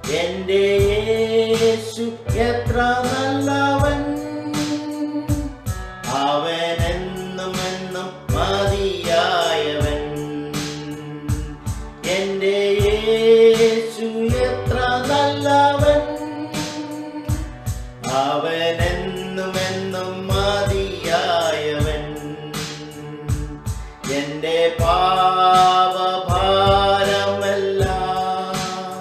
എന്റെ യേശു എത്ര നല്ലവൻ അവൻ എന്നും എന്നും മതിയായവൻ എന്റെ യേശു എത്ര നല്ലവൻ അവൻ എന്നും എന്നും മതിയായവൻ എന്റെ പാപഭാരമെല്ലാം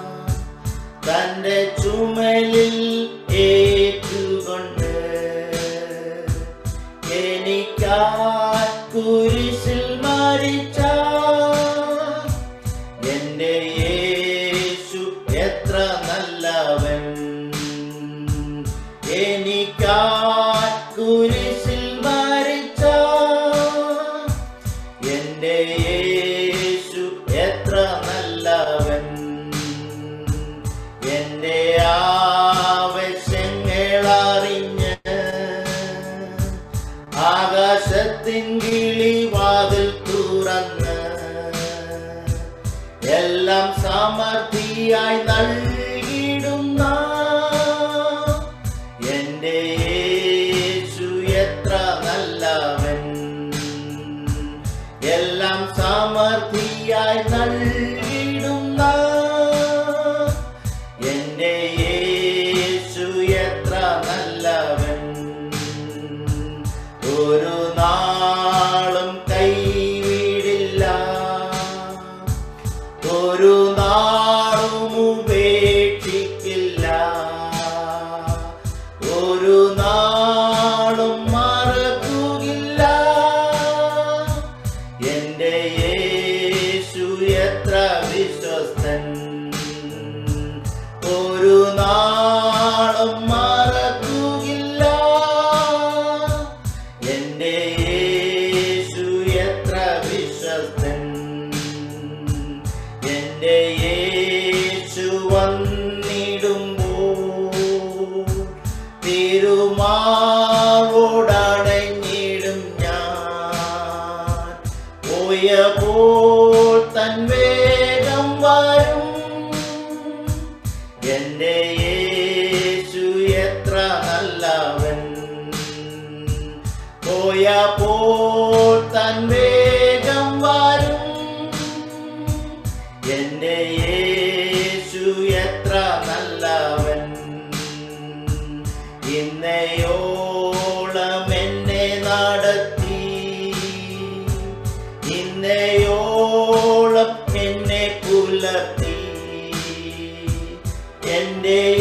തന്റെ ചുമലിൽ ഏറ്റുകൊണ്ട് എനിക്കായി കുരിശിൽ മരിച്ച എന്റെ യേശു എത്ര നല്ലവൻ എനിക്കായി കുരിശിൽ മരിച്ച എന്റെ യേശു എത്ര നല്ലവൻ എന്റെ ആവശ്യങ്ങളറിഞ്ഞ് ആകാശത്തിൻ കിളിവാതിൽ തുറന്ന് എല്ലാം സമൃദ്ധിയായി നൽകിടുന്ന എന്റെ യേശു എത്ര നല്ലവൻ എല്ലാം സമൃദ്ധിയായി നൽകിടുന്ന എന്റെ യേശു എത്ര നല്ലവൻ ഒരു നാളും കൈവിടില്ല ഒരു നാളും ഉപേക്ഷിക്കില്ല ഒരു നാളും മറക്കുകില്ല എന്റെ യേശു എത്ര വിശ്വസ്തൻ ഒരു നാളും മറക്കുകില്ല എന്റെ യേശു എത്ര വിശ്വസ്തൻ എന്റെ യേശു വന്നിടുമ്പോ തിരുമാവോടണഞ്ഞിടും ഞാൻ പോയപ്പോൾ തൻ വേഗം വരും എന്റെ യേശു എത്ര നല്ലവൻ പോയപ്പോൾ തൻ വേഗം വരും എന്റെ യേശു എത്ര നല്ലവൻ ഇന്നയോളം എന്നെ നടത്തി ഇന്നയോളം എന്നെ പുലർത്തി എന്റെ